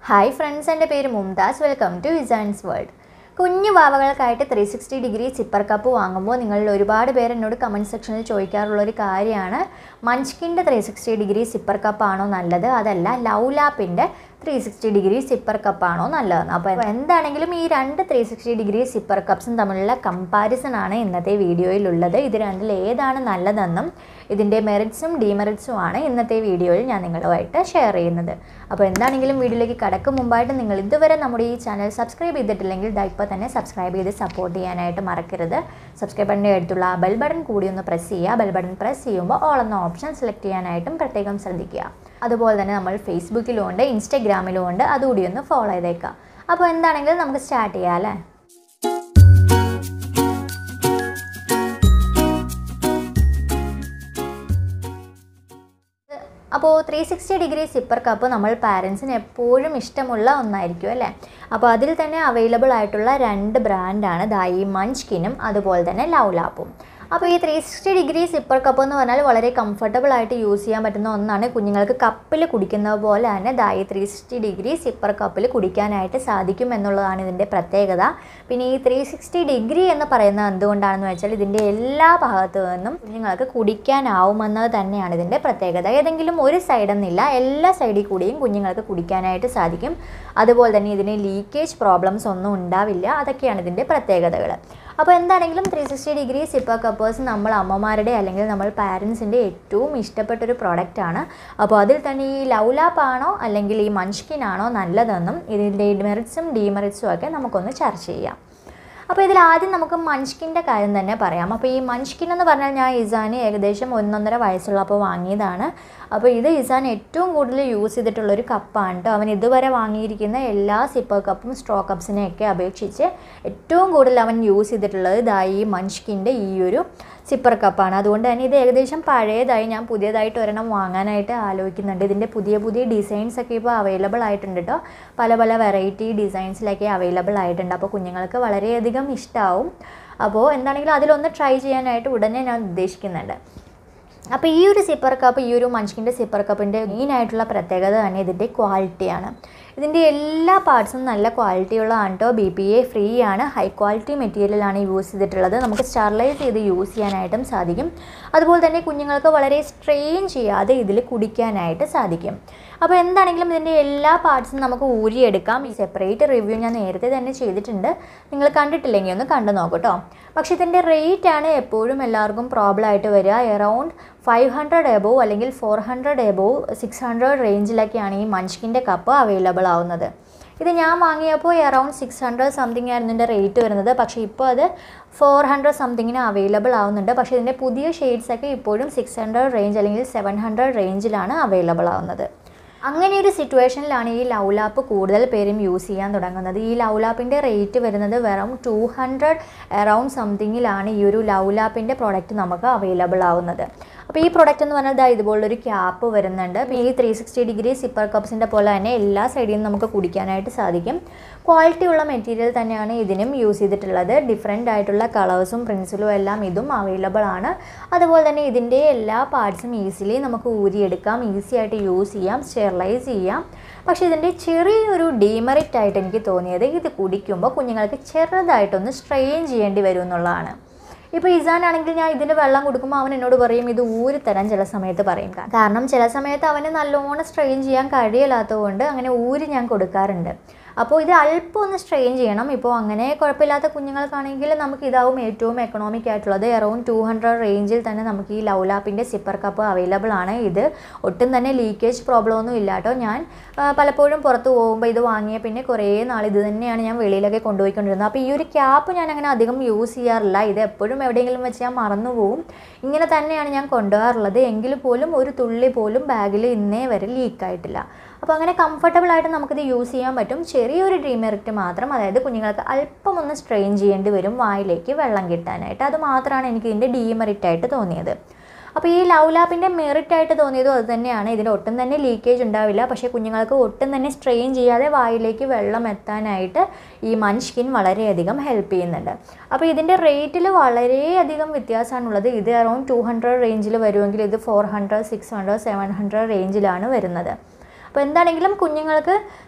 hi friends എൻ്റെ പേര് Mumtaz welcome to വിസൈൻസ് വേൾഡ് കുഞ്ഞു വാവകൾക്കായിട്ട് three sixty degree sipper cup വാങ്ങുമ്പോൾ നിങ്ങളിൽ ഒരുപാട് പേര് എന്നോട് കമൻറ്റ് സെക്ഷനിൽ ചോദിക്കാറുള്ള ഒരു കാര്യമാണ് മഞ്ച്കിൻ്റെ ത്രീ സിക്സ്റ്റി ഡിഗ്രി സിപ്പർ കപ്പാണോ നല്ലത് അതല്ല ലൗലാപ്പിൻ്റെ ത്രീ സിക്സ്റ്റി ഡിഗ്രി സിപ്പർ കപ്പാണോ നല്ലതെന്ന് അപ്പോൾ എന്താണെങ്കിലും ഈ രണ്ട് ത്രീ സിക്സ്റ്റി ഡിഗ്രി സിപ്പർ കപ്സും തമ്മിലുള്ള കമ്പാരിസൺ ആണ് ഇന്നത്തെ വീഡിയോയിലുള്ളത് ഇത് രണ്ടിൽ ഏതാണ് നല്ലതെന്നും ഇതിൻ്റെ മെറിറ്റ്സും ഡീമെറിറ്റ്സും ആണ് ഇന്നത്തെ വീഡിയോയിൽ ഞാൻ നിങ്ങളുമായിട്ട് ഷെയർ ചെയ്യുന്നത് അപ്പോൾ എന്താണെങ്കിലും വീഡിയോയിലേക്ക് കടക്കും മുമ്പായിട്ട് നിങ്ങൾ ഇതുവരെ നമ്മുടെ ഈ ചാനൽ സബ്സ്ക്രൈബ് ചെയ്തിട്ടില്ലെങ്കിൽ ദാ ഇപ്പോൾ തന്നെ സബ്സ്ക്രൈബ് ചെയ്ത് സപ്പോർട്ട് ചെയ്യാനായിട്ട് മറക്കരുത് സബ്സ്ക്രൈബ് ബട്ടൻ്റെ അടുത്തുള്ള ആ ബെൽ ബട്ടൺ കൂടി ഒന്ന് പ്രസ് ചെയ്യുക ബെൽ ബട്ടൺ പ്രസ് ചെയ്യുമ്പോൾ ഓൾ എന്ന ഓപ്ഷൻ സെലക്ട് ചെയ്യാനായിട്ടും പ്രത്യേകം ശ്രദ്ധിക്കുക അതുപോലെ തന്നെ നമ്മൾ ഫേസ്ബുക്കിലും ഉണ്ട് ഇൻസ്റ്റഗ്രാമിലും ഉണ്ട് അതുകൂടി ഒന്ന് ഫോളോ ചെയ്തേക്കാം അപ്പോൾ എന്താണെങ്കിലും നമുക്ക് സ്റ്റാർട്ട് ചെയ്യാം അല്ലേ അപ്പോൾ three sixty degree sipper cup നമ്മൾ പാരൻസിന് എപ്പോഴും ഇഷ്ടമുള്ള ഒന്നായിരിക്കും അല്ലേ അപ്പോൾ അതിൽ തന്നെ അവൈലബിൾ ആയിട്ടുള്ള രണ്ട് ബ്രാൻഡാണ് ദായി മഞ്ച്കിനും അതുപോലെ തന്നെ ലൗലാപ്പും അപ്പോൾ ഈ three sixty degree sipper cup എന്ന് പറഞ്ഞാൽ വളരെ കംഫർട്ടബിൾ ആയിട്ട് യൂസ് ചെയ്യാൻ പറ്റുന്ന ഒന്നാണ് കുഞ്ഞുങ്ങൾക്ക് കപ്പിൽ കുടിക്കുന്നത് പോലെ തന്നെ ദായി ത്രീ സിക്സ്റ്റി ഡിഗ്രി സിപ്പർ കപ്പിൽ കുടിക്കാനായിട്ട് സാധിക്കും എന്നുള്ളതാണ് ഇതിൻ്റെ പ്രത്യേകത പിന്നെ ഈ ത്രീ സിക്സ്റ്റി ഡിഗ്രി എന്ന് പറയുന്നത് എന്തുകൊണ്ടാണെന്ന് വെച്ചാൽ ഇതിൻ്റെ എല്ലാ ഭാഗത്തു നിന്നും കുഞ്ഞുങ്ങൾക്ക് കുടിക്കാനാവുമെന്നത് തന്നെയാണ് ഇതിൻ്റെ പ്രത്യേകത ഏതെങ്കിലും ഒരു സൈഡെന്നില്ല എല്ലാ സൈഡിൽ കൂടിയും കുഞ്ഞുങ്ങൾക്ക് കുടിക്കാനായിട്ട് സാധിക്കും അതുപോലെ തന്നെ ഇതിന് ലീക്കേജ് പ്രോബ്ലംസ് ഒന്നും ഉണ്ടാവില്ല അതൊക്കെയാണ് ഇതിൻ്റെ പ്രത്യേകതകൾ അപ്പോൾ എന്താണെങ്കിലും ത്രീ സിക്സ്റ്റി ഡിഗ്രി സിപ്പർ കപ്പേഴ്സ് നമ്മൾ അമ്മമാരുടെ അല്ലെങ്കിൽ നമ്മൾ പാരൻസിൻ്റെ ഏറ്റവും ഇഷ്ടപ്പെട്ടൊരു പ്രോഡക്റ്റാണ് അപ്പോൾ അതിൽ തന്നെ ഈ ലൗലാപ്പാണോ അല്ലെങ്കിൽ ഈ മഞ്ച്കിനാണോ നല്ലതെന്നും ഇതിൻ്റെ മെറിറ്റ്സും ഡീമെറിറ്റ്സും ഒക്കെ നമുക്കൊന്ന് ചർച്ച ചെയ്യാം അപ്പോൾ ഇതിൽ ആദ്യം നമുക്ക് മഞ്ച്കിൻ്റെ കാര്യം തന്നെ പറയാം അപ്പോൾ ഈ മഞ്ച്കിൻ എന്ന് പറഞ്ഞാൽ ഞാൻ ഇസാന് ഏകദേശം ഒന്നൊന്നര വയസ്സുള്ളപ്പോൾ വാങ്ങിയതാണ് അപ്പോൾ ഇത് ഇസാൻ ഏറ്റവും കൂടുതൽ യൂസ് ചെയ്തിട്ടുള്ള ഒരു കപ്പാണ് കേട്ടോ അവൻ ഇതുവരെ വാങ്ങിയിരിക്കുന്ന എല്ലാ സിപ്പർ കപ്പും സ്ട്രോ കപ്സിനെയൊക്കെ അപേക്ഷിച്ച് ഏറ്റവും കൂടുതൽ അവൻ യൂസ് ചെയ്തിട്ടുള്ളത് ഇതാ ഈ മഞ്ച്കിൻ്റെ ഈ ഒരു സിപ്പർ കപ്പാണ് അതുകൊണ്ട് തന്നെ ഇത് ഏകദേശം പഴയതായി ഞാൻ പുതിയതായിട്ട് ഒരെണ്ണം വാങ്ങാനായിട്ട് ആലോചിക്കുന്നുണ്ട് ഇതിൻ്റെ പുതിയ പുതിയ ഡിസൈൻസ് ഒക്കെ ഇപ്പോൾ അവൈലബിൾ ആയിട്ടുണ്ട് കേട്ടോ പല പല വെറൈറ്റി ഡിസൈൻസിലൊക്കെ അവൈലബിൾ ആയിട്ടുണ്ട് അപ്പോൾ കുഞ്ഞുങ്ങൾക്ക് വളരെയധികം ഇഷ്ടമാവും അപ്പോൾ എന്താണെങ്കിലും അതിലൊന്ന് ട്രൈ ചെയ്യാനായിട്ട് ഉടനെ ഞാൻ ഉദ്ദേശിക്കുന്നുണ്ട് അപ്പോൾ ഈ ഒരു സിപ്പർ കപ്പ് ഈ ഒരു മഞ്ച്കിൻ്റെ സിപ്പർ കപ്പിൻ്റെ മെയിനായിട്ടുള്ള പ്രത്യേകത തന്നെ ഇതിൻ്റെ ക്വാളിറ്റിയാണ് ഇതിൻ്റെ എല്ലാ പാർട്സും നല്ല ക്വാളിറ്റിയുള്ളതാണ് കേട്ടോ ബി പി എ ഫ്രീ ആണ് ഹൈ ക്വാളിറ്റി മെറ്റീരിയലാണ് യൂസ് ചെയ്തിട്ടുള്ളത് നമുക്ക് സ്റ്റെറിലൈസ് ചെയ്ത് യൂസ് ചെയ്യാനായിട്ടും സാധിക്കും അതുപോലെ തന്നെ കുഞ്ഞുങ്ങൾക്ക് വളരെ സ്ട്രെയിൻ ചെയ്യാതെ ഇതിൽ കുടിക്കാനായിട്ട് സാധിക്കും അപ്പോൾ എന്താണെങ്കിലും ഇതിൻ്റെ എല്ലാ പാർട്സും നമുക്ക് ഊരിയെടുക്കാം ഈ സെപ്പറേറ്റ് റിവ്യൂ ഞാൻ നേരത്തെ തന്നെ ചെയ്തിട്ടുണ്ട് നിങ്ങൾ കണ്ടിട്ടില്ലെങ്കിൽ ഒന്ന് കണ്ടു നോക്കട്ടോ പക്ഷേ ഇതിൻ്റെ റേറ്റ് ആണ് എപ്പോഴും എല്ലാവർക്കും പ്രോബ്ലം ആയിട്ട് വരിക എറൗണ്ട് ഫൈവ് ഹൺഡ്രഡ് എബോവ് അല്ലെങ്കിൽ four hundred above six hundred റേഞ്ചിലൊക്കെയാണ് ഈ മഞ്ച്കിൻ്റെ കപ്പ് അവൈലബിൾ ആവുന്നത് ഇത് ഞാൻ വാങ്ങിയപ്പോൾ അറൗണ്ട് സിക്സ് ഹൺഡ്രഡ് സംതിങ് ആയിരുന്നു ഇതിൻ്റെ റേറ്റ് വരുന്നത് പക്ഷേ ഇപ്പോൾ അത് ഫോർ ഹൺഡ്രഡ് സംതിങ്ങിന് അവൈലബിൾ ആവുന്നുണ്ട് പക്ഷേ ഇതിൻ്റെ പുതിയ ഷെയ്ഡ്സൊക്കെ ഇപ്പോഴും സിക്സ് ഹൺഡ്രഡ് റേഞ്ച് അല്ലെങ്കിൽ സെവൻ ഹൺഡ്രഡ് റേഞ്ചിലാണ് അവൈലബിൾ ആവുന്നത് അങ്ങനെ ഒരു സിറ്റുവേഷനിലാണ് ഈ ലൗലാപ്പ് കൂടുതൽ പേരും യൂസ് ചെയ്യാൻ തുടങ്ങുന്നത് ഈ ലൗലാപ്പിൻ്റെ റേറ്റ് വരുന്നത് വെറും ടു ഹൺഡ്രഡ് അറൗണ്ട് സംതിങ്ങിലാണ് ഈ ഒരു ലൗലാപ്പിൻ്റെ പ്രോഡക്റ്റ് നമുക്ക് അവൈലബിൾ ആവുന്നത് അപ്പോൾ ഈ പ്രോഡക്റ്റ് എന്ന് പറഞ്ഞാൽ ഇതുപോലൊരു ക്യാപ്പ് വരുന്നുണ്ട് അപ്പോൾ ഈ ത്രീ സിക്സ്റ്റി ഡിഗ്രി സിപ്പർ കപ്സിൻ്റെ പോലെ തന്നെ എല്ലാ സൈഡിൽ നിന്നും നമുക്ക് കുടിക്കാനായിട്ട് സാധിക്കും ക്വാളിറ്റി ഉള്ള മെറ്റീരിയൽ തന്നെയാണ് ഇതിനും യൂസ് ചെയ്തിട്ടുള്ളത് ഡിഫറെൻ്റ് ആയിട്ടുള്ള കളേഴ്സും പ്രിൻസിലും എല്ലാം ഇതും അവൈലബിൾ ആണ് അതുപോലെ തന്നെ ഇതിൻ്റെ എല്ലാ പാർട്സും ഈസിലി നമുക്ക് ഊരിയെടുക്കാം ഈസി ആയിട്ട് യൂസ് ചെയ്യാം സ്റ്റെറിലൈസ് ചെയ്യാം പക്ഷേ ഇതിൻ്റെ ചെറിയൊരു ഡീമെറിറ്റ് ആയിട്ട് എനിക്ക് തോന്നിയത് ഇത് കുടിക്കുമ്പോൾ കുഞ്ഞുങ്ങൾക്ക് ചെറുതായിട്ടൊന്ന് സ്ട്രെയിൻ ചെയ്യേണ്ടി വരും എന്നുള്ളതാണ് ഇപ്പോൾ ഇസാനാണെങ്കിൽ ഞാൻ ഇതിന് വെള്ളം കൊടുക്കുമ്പോൾ അവൻ എന്നോട് പറയും ഇത് ഊരി തരാൻ ചില സമയത്ത് പറയും കാരണം ചില സമയത്ത് അവന് നല്ലോണം സ്ട്രെയിൻ ചെയ്യാൻ കഴിയില്ലാത്തതുകൊണ്ട് അങ്ങനെ ഊരി ഞാൻ കൊടുക്കാറുണ്ട് അപ്പോൾ ഇത് അല്പം ഒന്ന് സ്ട്രെയിൻ ചെയ്യണം ഇപ്പോൾ അങ്ങനെ കുഴപ്പമില്ലാത്ത കുഞ്ഞുങ്ങൾക്കാണെങ്കിൽ നമുക്ക് ഇതാവും ഏറ്റവും എക്കണോമിക് ആയിട്ടുള്ളത് എറൗണ്ട് ടു ഹൺഡ്രഡ് റേഞ്ചിൽ തന്നെ നമുക്ക് ഈ ലൗലാപ്പിൻ്റെ സിപ്പർ കപ്പ് അവൈലബിൾ ആണ് ഇത് ഒട്ടും തന്നെ ലീക്കേജ് പ്രോബ്ലം ഒന്നും ഇല്ല കേട്ടോ ഞാൻ പലപ്പോഴും പുറത്ത് പോകുമ്പോൾ ഇത് വാങ്ങിയ പിന്നെ കുറേ നാൾ ഇത് തന്നെയാണ് ഞാൻ വെളിയിലൊക്കെ കൊണ്ടുപോയിക്കൊണ്ടിരുന്നത് അപ്പോൾ ഈ ഒരു ക്യാപ്പ് ഞാൻ അങ്ങനെ അധികം യൂസ് ചെയ്യാറില്ല ഇത് എപ്പോഴും എവിടെയെങ്കിലും വെച്ച് ഞാൻ മറന്നു പോകും ഇങ്ങനെ തന്നെയാണ് ഞാൻ കൊണ്ടുപോകാറുള്ളത് എങ്കിൽ പോലും ഒരു തുള്ളി പോലും ബാഗിൽ ഇന്നേ വരെ ലീക്കായിട്ടില്ല അപ്പോൾ അങ്ങനെ കംഫർട്ടബിൾ ആയിട്ട് നമുക്കിത് യൂസ് ചെയ്യാൻ പറ്റും ചെറിയൊരു ഡീമെറിറ്റ് മാത്രം അതായത് കുഞ്ഞുങ്ങൾക്ക് അല്പം ഒന്ന് സ്ട്രെയിൻ ചെയ്യേണ്ടി വരും വായിലേക്ക് വെള്ളം കിട്ടാനായിട്ട് അത് മാത്രമാണ് എനിക്ക് ഇതിൻ്റെ ഡീമെറിറ്റ് ആയിട്ട് തോന്നിയത് അപ്പോൾ ഈ ലൗലാപ്പിൻ്റെ മെറിറ്റ് ആയിട്ട് തോന്നിയതും അത് തന്നെയാണ് ഇതിന് ഒട്ടും തന്നെ ലീക്കേജ് ഉണ്ടാവില്ല പക്ഷേ കുഞ്ഞുങ്ങൾക്ക് ഒട്ടും തന്നെ സ്ട്രെയിൻ ചെയ്യാതെ വായിലേക്ക് വെള്ളം എത്താനായിട്ട് ഈ മഞ്ച്കിൻ വളരെയധികം ഹെൽപ്പ് ചെയ്യുന്നുണ്ട് അപ്പോൾ ഇതിൻ്റെ റേറ്റിൽ വളരെയധികം വ്യത്യാസമാണുള്ളത് ഇത് അറൗണ്ട് ടു ഹൺഡ്രഡ് റേഞ്ചിൽ വരുമെങ്കിൽ ഇത് four hundred six hundred seven hundred റേഞ്ചിലാണ് വരുന്നത് അപ്പോൾ എന്താണെങ്കിലും കുഞ്ഞുങ്ങൾക്ക്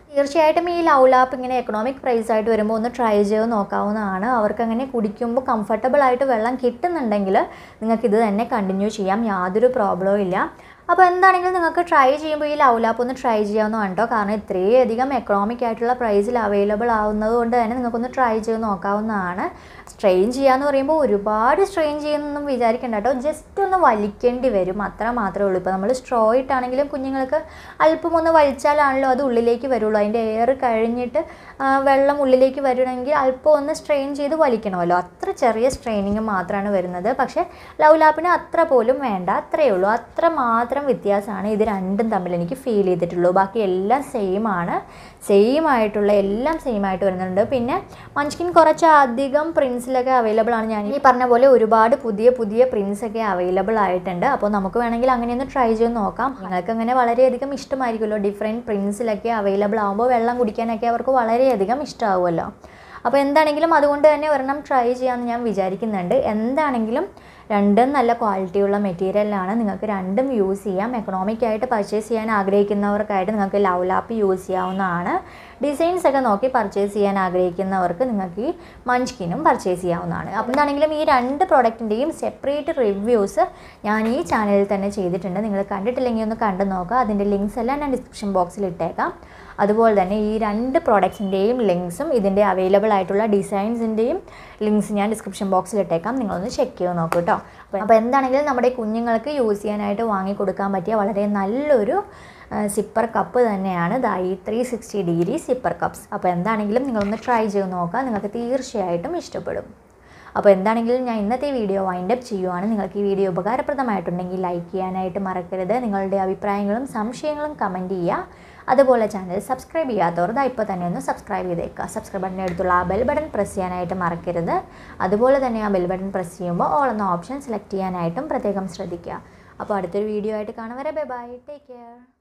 തീർച്ചയായിട്ടും ഈ ലവ് ലാപ്പ് ഇങ്ങനെ എക്കണോമിക് പ്രൈസ് ആയിട്ട് വരുമ്പോൾ ഒന്ന് ട്രൈ ചെയ്ത് നോക്കാവുന്നതാണ് അവർക്ക് അങ്ങനെ കുടിക്കുമ്പോൾ കംഫർട്ടബിൾ ആയിട്ട് വെള്ളം കിട്ടുന്നുണ്ടെങ്കിൽ നിങ്ങൾക്ക് ഇത് തന്നെ കണ്ടിന്യൂ ചെയ്യാം യാതൊരു പ്രോബ്ലവും ഇല്ല അപ്പോൾ എന്താണെങ്കിലും നിങ്ങൾക്ക് ട്രൈ ചെയ്യുമ്പോൾ ഈ ലവ് ലാപ്പ് ഒന്ന് ട്രൈ ചെയ്യാവുന്നതാണ് കേട്ടോ കാരണം ഇത്രയധികം എക്കണോമിക് ആയിട്ടുള്ള പ്രൈസിൽ അവൈലബിൾ ആവുന്നത് കൊണ്ട് തന്നെ നിങ്ങൾക്കൊന്ന് ട്രൈ ചെയ്ത് നോക്കാവുന്നതാണ് സ്ട്രെയിൻ ചെയ്യാന്ന് പറയുമ്പോൾ ഒരുപാട് സ്ട്രെയിൻ ചെയ്യുന്നൊന്നും വിചാരിക്കേണ്ട കേട്ടോ ജസ്റ്റ് ഒന്ന് വലിക്കേണ്ടി വരും അത്ര മാത്രമേ ഉള്ളൂ ഇപ്പോൾ നമ്മൾ സ്ട്രോ ഇട്ടാണെങ്കിലും കുഞ്ഞുങ്ങൾക്ക് അല്പം ഒന്ന് വലിച്ചാലാണല്ലോ അത് ഉള്ളിലേക്ക് വരുള്ളൂ അതിൻ്റെ എയർ കഴിഞ്ഞിട്ട് ആ, വെള്ളം ഉള്ളിലേക്ക് വരണമെങ്കിൽ അല്പം ഒന്ന് സ്ട്രെയിൻ ചെയ്ത് വലിക്കണമല്ലോ അത്ര ചെറിയ സ്ട്രെയിനിങ് മാത്രമാണ് വരുന്നത് പക്ഷേ ലവ് ലാപ്പിന് അത്ര പോലും വേണ്ട അത്രയേ ഉള്ളൂ അത്ര മാത്രം വ്യത്യാസമാണ് ഇത് രണ്ടും തമ്മിൽ എനിക്ക് ഫീൽ ചെയ്തിട്ടുള്ളൂ ബാക്കി എല്ലാം സെയിം ആണ് സെയിം ആയിട്ടുള്ള എല്ലാം സെയിം ആയിട്ട് വരുന്നുണ്ട് പിന്നെ മഞ്ച്കിൻ കുറച്ച് അധികം പ്രിൻസിലൊക്കെ അവൈലബിൾ ആണ് ഞാൻ ഈ പറഞ്ഞ പോലെ ഒരുപാട് പുതിയ പുതിയ പ്രിൻസ് ഒക്കെ അവൈലബിൾ ആയിട്ടുണ്ട് അപ്പോൾ നമുക്ക് വേണമെങ്കിൽ അങ്ങനെ ഒന്ന് ട്രൈ ചെയ്ത് നോക്കാം നിങ്ങൾക്ക് അങ്ങനെ വളരെയധികം ഇഷ്ടമായിരിക്കുമല്ലോ ഡിഫറെൻറ്റ് പ്രിൻസിലൊക്കെ അവൈലബിൾ ആകുമ്പോൾ വെള്ളം കുടിക്കാനൊക്കെ അവർക്ക് വളരെയധികം ഇഷ്ടമാവുമല്ലോ അപ്പോൾ എന്താണെങ്കിലും അതുകൊണ്ട് തന്നെ ഒരെണ്ണം ട്രൈ ചെയ്യാമെന്ന് ഞാൻ വിചാരിക്കുന്നുണ്ട് എന്താണെങ്കിലും രണ്ടും നല്ല ക്വാളിറ്റിയുള്ള മെറ്റീരിയലാണ് നിങ്ങൾക്ക് രണ്ടും യൂസ് ചെയ്യാം എക്കണോമിക് ആയിട്ട് പർച്ചേസ് ചെയ്യാൻ ആഗ്രഹിക്കുന്നവർക്കായിട്ട് നിങ്ങൾക്ക് ലവ് ലാപ്പ് യൂസ് ചെയ്യാവുന്നതാണ് ഡിസൈൻസ് ഒക്കെ നോക്കി പർച്ചേസ് ചെയ്യാൻ ആഗ്രഹിക്കുന്നവർക്ക് നിങ്ങൾക്ക് ഈ മഞ്ച്കിനും പർച്ചേസ് ചെയ്യാവുന്നതാണ് അപ്പോൾ എന്താണെങ്കിലും ഈ രണ്ട് പ്രോഡക്റ്റിൻ്റെയും സെപ്പറേറ്റ് റിവ്യൂസ് ഞാൻ ഈ ചാനലിൽ തന്നെ ചെയ്തിട്ടുണ്ട് നിങ്ങൾ കണ്ടിട്ടില്ലെങ്കിൽ ഒന്ന് കണ്ടു നോക്കുക അതിൻ്റെ ലിങ്ക്സ് എല്ലാം ഞാൻ ഡിസ്ക്രിപ്ഷൻ ബോക്സിൽ ഇട്ടേക്കാം അതുപോലെ തന്നെ ഈ രണ്ട് പ്രോഡക്റ്റ്സിൻ്റെയും ലിങ്ക്സും ഇതിൻ്റെ അവൈലബിൾ ആയിട്ടുള്ള ഡിസൈൻസിൻ്റെയും ലിങ്ക്സ് ഞാൻ ഡിസ്ക്രിപ്ഷൻ ബോക്സിൽ ഇട്ടേക്കാം നിങ്ങളൊന്ന് ചെക്ക് ചെയ്ത് നോക്കൂ കേട്ടോ അപ്പോൾ അപ്പോൾ എന്താണെങ്കിലും നമ്മുടെ കുഞ്ഞുങ്ങൾക്ക് യൂസ് ചെയ്യാനായിട്ട് വാങ്ങിക്കൊടുക്കാൻ പറ്റിയ വളരെ നല്ലൊരു സിപ്പർ കപ്പ് തന്നെയാണ് ദാ ഈ three sixty degree sipper cups അപ്പോൾ എന്താണെങ്കിലും നിങ്ങളൊന്ന് ട്രൈ ചെയ്ത് നോക്കുക നിങ്ങൾക്ക് തീർച്ചയായിട്ടും ഇഷ്ടപ്പെടും അപ്പോൾ എന്താണെങ്കിലും ഞാൻ ഇന്നത്തെ വീഡിയോ വൈൻഡ് അപ്പ് ചെയ്യുവാണ് നിങ്ങൾക്ക് ഈ വീഡിയോ ഉപകാരപ്രദമായിട്ടുണ്ടെങ്കിൽ ലൈക്ക് ചെയ്യാനായിട്ട് മറക്കരുത് നിങ്ങളുടെ അഭിപ്രായങ്ങളും സംശയങ്ങളും കമൻറ്റ് ചെയ്യുക അതുപോലെ ചാനൽ സബ്സ്ക്രൈബ് ചെയ്യാത്തവർ ദാ ഇപ്പോൾ തന്നെ ഒന്ന് സബ്സ്ക്രൈബ് ചെയ്തേക്കുക സബ്സ്ക്രൈബ് ബട്ടൻ്റെ അടുത്തുള്ള ആ ബെൽ ബട്ടൺ പ്രസ് ചെയ്യാനായിട്ട് മറക്കരുത് അതുപോലെ തന്നെ ആ ബെൽ ബട്ടൺ പ്രസ് ചെയ്യുമ്പോൾ ഓൾ എന്ന ഓപ്ഷൻ സെലക്ട് ചെയ്യാനായിട്ടും പ്രത്യേകം ശ്രദ്ധിക്കുക അപ്പോൾ അടുത്തൊരു വീഡിയോ ആയിട്ട് കാണുവരെ ബൈ ബൈ ടേക്ക് കെയർ